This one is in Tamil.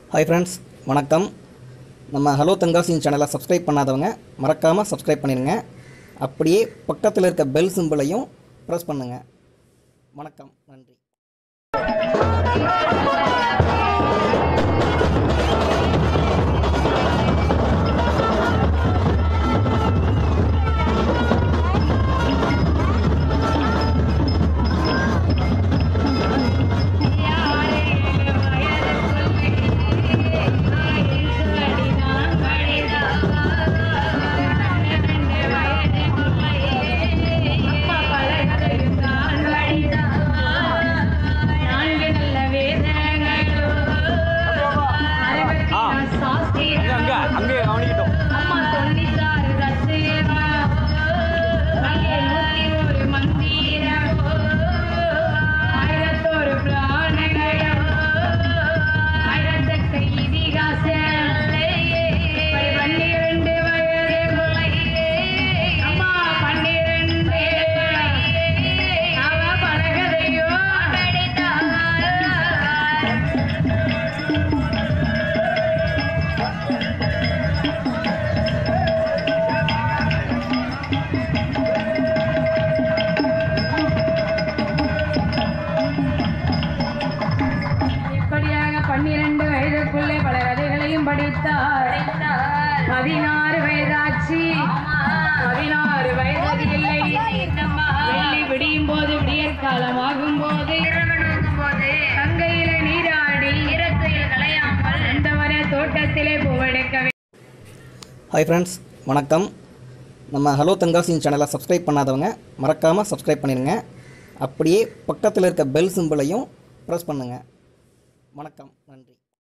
ஹாய் ஃப்ரெண்ட்ஸ் வணக்கம் நம்ம ஹலோ தங்காசின் சேனலை சப்ஸ்கிரைப் பண்ணாதவங்க மறக்காமல் சப்ஸ்கிரைப் பண்ணிடுங்க அப்படியே பக்கத்தில் இருக்க பெல் சிம்பிளையும் ப்ரெஸ் பண்ணுங்கள் வணக்கம் நன்றி அங்க அங்க அங்கே கவனிக்கிட்டோம் பன்னிரண்டு வயது அம்மா பன்னிரண்டு அவ பழகதையோ இப்படியாக பன்னிரண்டு வயதுக்குள்ளே பல கதைகளையும் படித்தார் பதினாறு வயதாச்சு பதினாறு வயது இல்லை வெள்ளி விடியும் போது விடியற் காலமாகும் போது கங்கையில நீராடி வந்தவரை தோட்டத்திலே பூவெடுக்க ஹாய் ஃப்ரெண்ட்ஸ் வணக்கம் நம்ம ஹலோ தங்காசின் சேனலை சப்ஸ்கிரைப் பண்ணாதவங்க மறக்காமல் சப்ஸ்கிரைப் பண்ணிடுங்க அப்படியே பக்கத்தில் இருக்க பெல் சிம்பிளையும் ப்ரெஸ் பண்ணுங்கள் வணக்கம் நன்றி